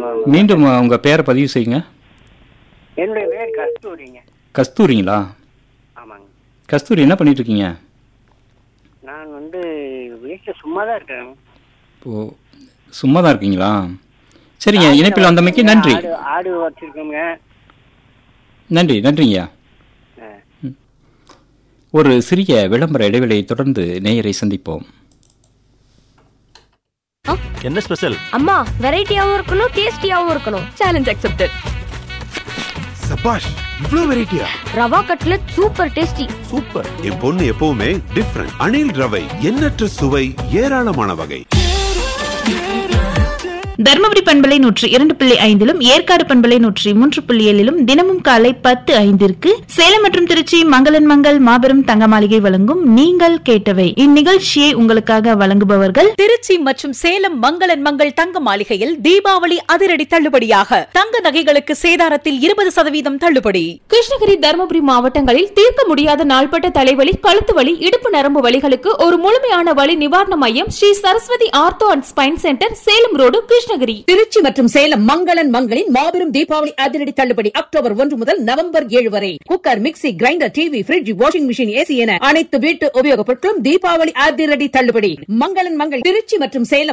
ஆமாம் மீண்டும் உங்கள் பேரை பதிவு செய்யுங்க என்னுடைய பேர் கஸ்தூரிங்க கஸ்தூரிங்களா ஆமாங்க கஸ்தூரி என்ன பண்ணிட்டு இருக்கீங்க நான் வந்து வீட்டில் சும்மா தான் இருக்கேன் ஓ சும்மா தான் இருக்கீங்களா சரிங்க இணைப்பில் வந்தமைக்கு நன்றி ஆடு ஆடு வச்சிருக்கோங்க நன்றி நன்றிங்கய்யா ஆ. ஒரு சிறிய விளம்பர இடைவெளியை தொடர்ந்து நேயரை சந்திப்போம் என்ன ஸ்பெஷல் அம்மா வெரைட்டியாவும் இருக்கணும் டேஸ்டியாவும் இருக்கணும் சேலஞ்ச் அக்செப்டட் சபாஷ் இவ்ளோ வெரைட்டியா rava cutlet super tasty super என் பொண்ணு எப்பவுமே டிஃப்ரெண்ட் அணில் ரவை எண்ணற்ற சுவை ஏராளமான வகை தர்மபுரி பண்பலை நூற்றி இரண்டு புள்ளி ஐந்திலும் ஏற்காடு பண்பலை நூற்றி மூன்று புள்ளி ஏழிலும் தினமும் காலை பத்து ஐந்திற்கு சேலம் மற்றும் திருச்சி மங்களன் மங்கள் மாபெரும் தங்க மாளிகை வழங்கும் நீங்கள் கேட்டவை இந்நிகழ்ச்சியை உங்களுக்காக வழங்குபவர்கள் திருச்சி மற்றும் சேலம் மங்களன் மங்கள் தங்க மாளிகையில் தீபாவளி அதிரடி தள்ளுபடியாக தங்க நகைகளுக்கு சேதாரத்தில் இருபது சதவீதம் தள்ளுபடி கிருஷ்ணகிரி தருமபுரி மாவட்டங்களில் தீர்க்க முடியாத நாள்பட்ட தலைவலி கழுத்து வலி இடுப்பு நரம்பு வலிகளுக்கு ஒரு முழுமையான வலி நிவாரண மையம் Sri Saraswathi ortho and spine centre Salem road Krishnagiri Trichy மற்றும் சேலம் மங்களன் மங்களின் மாபெரும் தீபாவளி அதிரடி தள்ளுபடி அக்டோபர் ஒன்று முதல் நவம்பர் ஏழு வரை cooker mixie grinder TV fridge washing machine AC என அனைத்து வீட்டு உபயோகப் பொருட்களும் தீபாவளி அதிரடி தள்ளுபடி மங்களன் மங்கள் திருச்சி மற்றும் சேலம்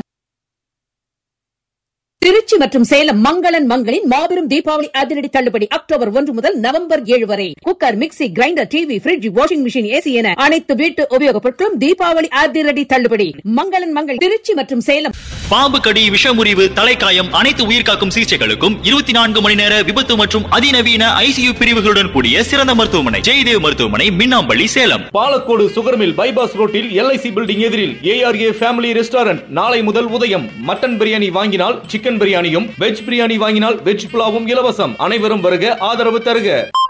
திருச்சி மற்றும் சேலம் மங்களன் மங்களின் மாபெரும் தீபாவளி அதிரடி தள்ளுபடி அக்டோபர் ஒன்று முதல் நவம்பர் ஏழு வரை cooker mixie grinder TV fridge washing machine AC என அனைத்து வீட்டு உபயோகப் பொருட்களும் தீபாவளி அதிரடி தள்ளுபடி மங்களன் மங்கள் திருச்சி மற்றும் சேலம் பாம்பு கடி விஷமுறிவு தலைக்காயம் அனைத்து உயிர்காக்கும் சிகிச்சைகளுக்கும் இருபத்தி நான்கு மணி நேர விபத்து மற்றும் அதிநவீன ஐசியு பிரிவுகளுடன் கூடிய சிறந்த மருத்துவமனை ஜெயதேவ் மருத்துவமனை மின்னாம்பள்ளி சேலம் பாலக்கோடு சுகர்மில் பைபாஸ் ரோட்டில் எல்ஐசி பில்டிங் எதிரில் ஏஆர்ஏ ஃபேமிலி ரெஸ்டாரண்ட் நாளை முதல் உதயம் மட்டன் பிரியாணி வாங்கினால் சிக்கன் பிரியாணியும் வெஜ் பிரியாணி வாங்கினால் வெஜ் புலாவும் இலவசம் அனைவரும் வருக ஆதரவு தருக